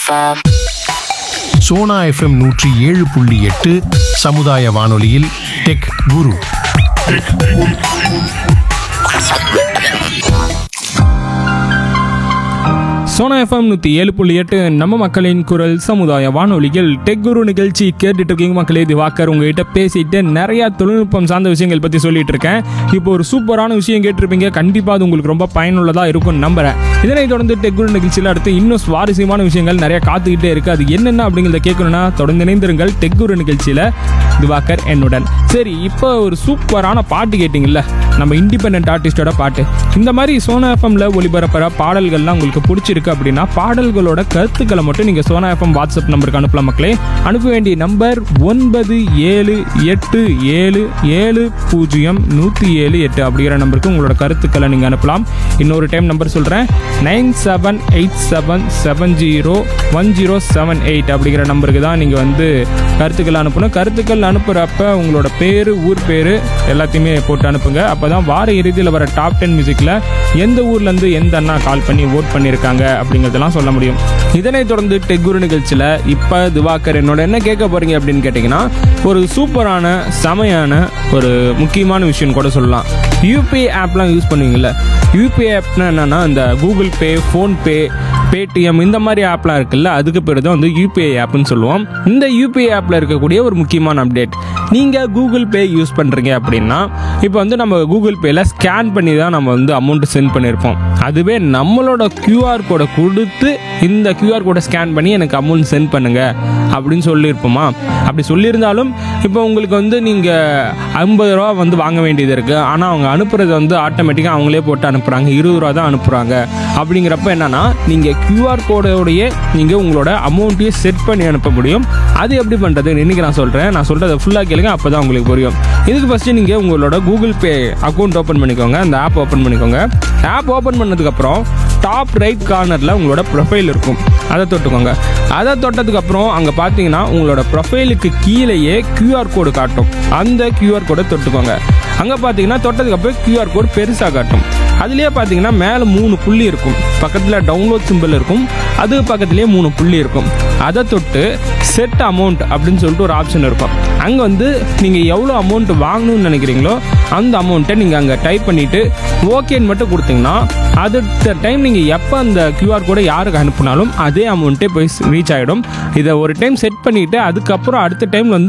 Sona FM நூற்றி ஏழு புள்ளி எட்டு சமுதாய வானொலியில் டெக் குரு சோனா எஃப்எம் நூற்றி ஏழு புள்ளி எட்டு நம்ம மக்களின் குரல் சமுதாய வானொலிகள் டெக் குரு நிகழ்ச்சி கேட்டுட்டு இருக்கீங்க மக்களே திவாக்கர் உங்ககிட்ட பேசிட்டு நிறைய தொழில்நுட்பம் சார்ந்த விஷயங்கள் பற்றி சொல்லிட்டு இருக்கேன் இப்போ ஒரு சூப்பரான விஷயம் கேட்டிருப்பீங்க கண்டிப்பாக அது உங்களுக்கு ரொம்ப பயனுள்ளதாக இருக்கும்னு நம்புறேன் இதனைத் தொடர்ந்து டெக் குரு நிகழ்ச்சியில் அடுத்து இன்னும் சுவாரஸ்யமான விஷயங்கள் நிறைய காத்துக்கிட்டே இருக்கு அது என்னென்ன அப்படிங்கிறத கேட்கணும்னா தொடர்ந்து இணைந்திருங்கள் டெக் குரு நிகழ்ச்சியில் திவாகர் என்னுடன் சரி இப்போ ஒரு சூப்பரான பாட்டு கேட்டிங்கல்ல நம்ம இண்டிபெண்ட் ஆர்டிஸ்டோட பாட்டு இந்த மாதிரி சோனா எஃப்எம்ல ஒளிபரப்புற பாடல்கள்லாம் உங்களுக்கு பிடிச்சிருக்கு அப்படின்னா பாடல்களோட கருத்துக்களை மட்டும் நீங்கள் சோனா எஃப்எம் வாட்ஸ்அப் நம்பருக்கு அனுப்பலாம் மக்களே அனுப்ப வேண்டிய நம்பர் ஒன்பது ஏழு எட்டு ஏழு ஏழு பூஜ்ஜியம் நூற்றி ஏழு எட்டு அப்படிங்கிற நம்பருக்கு உங்களோட கருத்துக்களை நீங்கள் அனுப்பலாம் இன்னொரு டைம் நம்பர் சொல்கிறேன் nine seven eight seven seven zero one zero seven eight அப்படிங்கிற நம்பருக்கு தான் நீங்கள் வந்து கருத்துக்கள் அனுப்பணும் கருத்துக்கள் அனுப்புகிறப்ப உங்களோட பேர் ஊர் பேர் எல்லாத்தையுமே போட்டு அனுப்புங்க அப்போ தான் வார இறுதியில் வர டாப் டென் மியூசிக்கில் எந்த ஊர்லேருந்து எந்த அண்ணா கால் பண்ணி ஓட் பண்ணியிருக்காங்க அப்படிங்கிறதெல்லாம் சொல்ல முடியும் இதனைத் தொடர்ந்து டெக்குரு நிகழ்ச்சியில் இப்போ திவாகர் என்னோட என்ன கேட்க போகிறீங்க அப்படின்னு கேட்டிங்கன்னா ஒரு சூப்பரான செமையான ஒரு முக்கியமான விஷயம் கூட சொல்லலாம் யூபிஐ ஆப்லாம் யூஸ் பண்ணுவீங்கல்ல யூபிஐ ஆப்னா என்னன்னா இந்த கூகுள் பே ஃபோன்பே பேடிஎம் இந்த மாதிரி ஆப்லாம் இருக்குல்ல அதுக்கு பேர் தான் வந்து யூபிஐ ஆப்னு சொல்லுவோம் இந்த யூபிஐ ஆப்பில் இருக்கக்கூடிய ஒரு முக்கியமான அப்டேட் நீங்கள் கூகுள் பே யூஸ் பண்ணுறீங்க அப்படின்னா இப்போ வந்து நம்ம கூகுள் பேயில் ஸ்கேன் பண்ணி தான் நம்ம வந்து அமௌண்ட் சென்ட் பண்ணியிருப்போம் அதுவே நம்மளோட கியூஆர் கோடை கொடுத்து இந்த கியூஆர் கோடை ஸ்கேன் பண்ணி எனக்கு அமௌண்ட் சென்ட் பண்ணுங்க அப்படின்னு சொல்லியிருப்போமா அப்படி சொல்லியிருந்தாலும் இப்போ உங்களுக்கு வந்து நீங்கள் ஐம்பது ரூபா வந்து வாங்க வேண்டியது இருக்குது ஆனால் அவங்க அனுப்புறது வந்து ஆட்டோமேட்டிக்காக அவங்களே போட்டு அனுப்புகிறாங்க இருபது ரூபா தான் அனுப்புகிறாங்க அப்படிங்கிறப்ப என்னன்னா நீங்கள் கியூஆர் கோடோடைய நீங்கள் உங்களோட அமௌண்ட்டையும் செட் பண்ணி அனுப்ப முடியும் அது எப்படி பண்ணுறதுன்னு இன்றைக்கி நான் சொல்கிறேன் நான் சொல்கிறத ஃபுல்லாக கேளுங்க அப்போ தான் உங்களுக்கு புரியும் இதுக்கு ஃபஸ்ட்டு நீங்கள் உங்களோட கூகுள் பே அக்கௌண்ட் ஓப்பன் பண்ணிக்கோங்க அந்த ஆப் ஓப்பன் பண்ணிக்கோங்க ஆப் ஓப்பன் பண்ணதுக்கப்புறம் டாப் ரைட் கார்னரில் உங்களோட ப்ரொஃபைல் இருக்கும் அதை தொட்டுக்கோங்க அதை தொட்டதுக்கப்புறம் அங்கே பார்த்தீங்கன்னா உங்களோட ப்ரொஃபைலுக்கு கீழேயே கியூஆர் கோடு காட்டும் அந்த கியூஆர் கோடை தொட்டுக்கோங்க அங்கே பார்த்தீங்கன்னா தொட்டதுக்கப்புறம் கியூஆர் கோடு பெருசாக காட்டும் அதுலேயே பார்த்தீங்கன்னா மேலே மூணு புள்ளி இருக்கும் பக்கத்தில் டவுன்லோட் சிம்பிள் இருக்கும் அது பக்கத்துலேயே மூணு புள்ளி இருக்கும் அதை தொட்டு செட் அமௌண்ட் அப்படின்னு சொல்லிட்டு ஒரு ஆப்ஷன் இருக்கும் அங்கே வந்து நீங்கள் எவ்வளோ அமௌண்ட் வாங்கணும்னு நினைக்கிறீங்களோ அந்த அமௌண்ட்டை நீங்கள் அங்கே டைப் பண்ணிவிட்டு ஓகேன்னு மட்டும் கொடுத்தீங்கன்னா அடுத்த டைம் நீங்கள் எப்போ அந்த கியூஆர் கோடை யாருக்கு அனுப்புனாலும் அதே அமௌண்ட்டே போய் ரீச் ஆகிடும் இதை ஒரு டைம் செட் பண்ணிவிட்டு அதுக்கப்புறம் அடுத்த டைம் வந்து